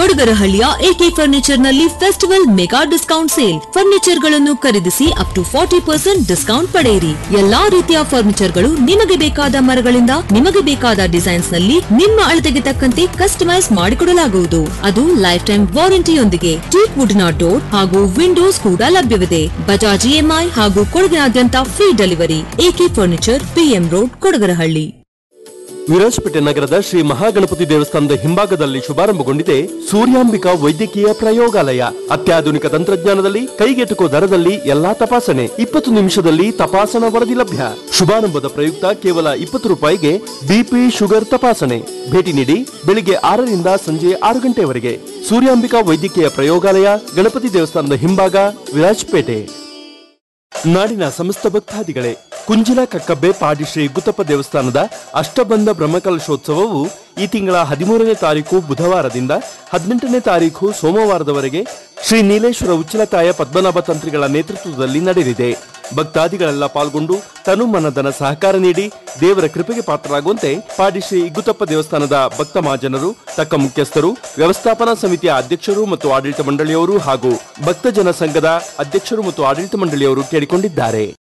ಕೊಡಗರಹಳ್ಳಿಯ AK furniture ನಲ್ಲಿ festival mega discount sale furniture ಗಳನ್ನು ಖರೀದಿಸಿ up to forty percent discount ಪಡೆಯಿರಿ ಎಲ್ಲಾ ರೀತಿಯ ಫರ್ನಿಚರ್ ಗಳು ನಿಮಗೆ ಬೇಕಾದ ಮರಗಳಿಂದ ನಿಮಗೆ ಬೇಕಾದ ಡಿಸೈನ್ಸ್ ನಲ್ಲಿ ನಿಮ್ಮ ಅಳತೆಗೆ ತಕ್ಕಂತೆ ಕಸ್ಟಮೈಸ್ ಮಾಡಿಕೊಡಲಾಗುವುದು ಅದು ಲೈಫ್ ಟೈಮ್ ವಾರಂಟಿಯೊಂದಿಗೆ ಟೀಕ್ ವುಡ್ನ ಡೋರ್ ಹಾಗೂ ವಿಂಡೋಸ್ ಕೂಡ ಲಭ್ಯವಿದೆ ಬಜಾಜ್ ಇಎಂಐ ಹಾಗೂ ಕೊಡಗಿನಾದ್ಯಂತ free delivery AK furniture PM road Kodagarahalli Virajpet ನಗರದ ಶ್ರೀ ಮಹಾಗಣಪತಿ ದೇವಸ್ಥಾನದ ಹಿಂಭಾಗದಲ್ಲಿ ಶುಭಾರಂಭಗೊಂಡಿದೆ ಸೂರ್ಯಾಂಬಿಕಾ ವೈದ್ಯಕೀಯ ಪ್ರಯೋಗಾಲಯ ಅತ್ಯಾಧುನಿಕ ತಂತ್ರಜ್ಞಾನದಲ್ಲಿ ಕೈಗೆಟುಕೋ ದರದಲ್ಲಿ ಎಲ್ಲಾ ತಪಾಸಣೆ ಇಪ್ಪತ್ತು ನಿಮಿಷದಲ್ಲಿ ತಪಾಸಣಾ ವರದಿ ಲಭ್ಯ ಶುಭಾರಂಭದ ಪ್ರಯುಕ್ತ ಕೇವಲ ಇಪ್ಪತ್ತು ರೂಪಾಯಿಗೆ ಬಿಪಿ ಶುಗರ್ ತಪಾಸಣೆ ಭೇಟಿ ನೀಡಿ ಬೆಳಿಗ್ಗೆ ಆರರಿಂದ ಸಂಜೆ ಆರು ಗಂಟೆವರೆಗೆ ಸೂರ್ಯಾಂಬಿಕಾ ವೈದ್ಯಕೀಯ ಪ್ರಯೋಗಾಲಯ ಗಣಪತಿ ದೇವಸ್ಥಾನದ ಹಿಂಭಾಗ ವಿರಾಜಪೇಟೆ ನಾಡಿನ ಸಮಸ್ತ ಭಕ್ತಾದಿಗಳೇ ಕುಂಜಿಲ ಕಕ್ಕಬ್ಬೆ ಪಾಡಿ ಶ್ರೀ ಗುತ್ತಪ್ಪ ದೇವಸ್ಥಾನದ ಅಷ್ಟಬಂಧ ಬ್ರಹ್ಮಕಲಶೋತ್ಸವವು ಈ ತಿಂಗಳ ಹದಿಮೂರನೇ ತಾರೀಕು ಬುಧವಾರದಿಂದ ಹದಿನೆಂಟನೇ ತಾರೀಕು ಸೋಮವಾರದವರೆಗೆ ಶ್ರೀ ನೀಲೇಶ್ವರ ಉಚ್ಚಲತಾಯ ಪದ್ಮನಾಭ ತಂತ್ರಿಗಳ ನೇತೃತ್ವದಲ್ಲಿ ನಡೆಯಲಿದೆ ಭಕ್ತಾದಿಗಳೆಲ್ಲ ಪಾಲ್ಗೊಂಡು ತನು ಮನದನ ಸಹಕಾರ ನೀಡಿ ದೇವರ ಕೃಪೆಗೆ ಪಾತ್ರರಾಗುವಂತೆ ಪಾಡಿ ಶ್ರೀ ಇಗ್ಗುತಪ್ಪ ದೇವಸ್ಥಾನದ ಭಕ್ತ ಮಹಾಜನರು ತಕ್ಕ ಮುಖ್ಯಸ್ಥರು ವ್ಯವಸ್ಥಾಪನಾ ಸಮಿತಿಯ ಅಧ್ಯಕ್ಷರು ಮತ್ತು ಆಡಳಿತ ಮಂಡಳಿಯವರು ಹಾಗೂ ಭಕ್ತಜನ ಸಂಘದ ಅಧ್ಯಕ್ಷರು ಮತ್ತು ಆಡಳಿತ ಮಂಡಳಿಯವರು ಕೇಳಿಕೊಂಡಿದ್ದಾರೆ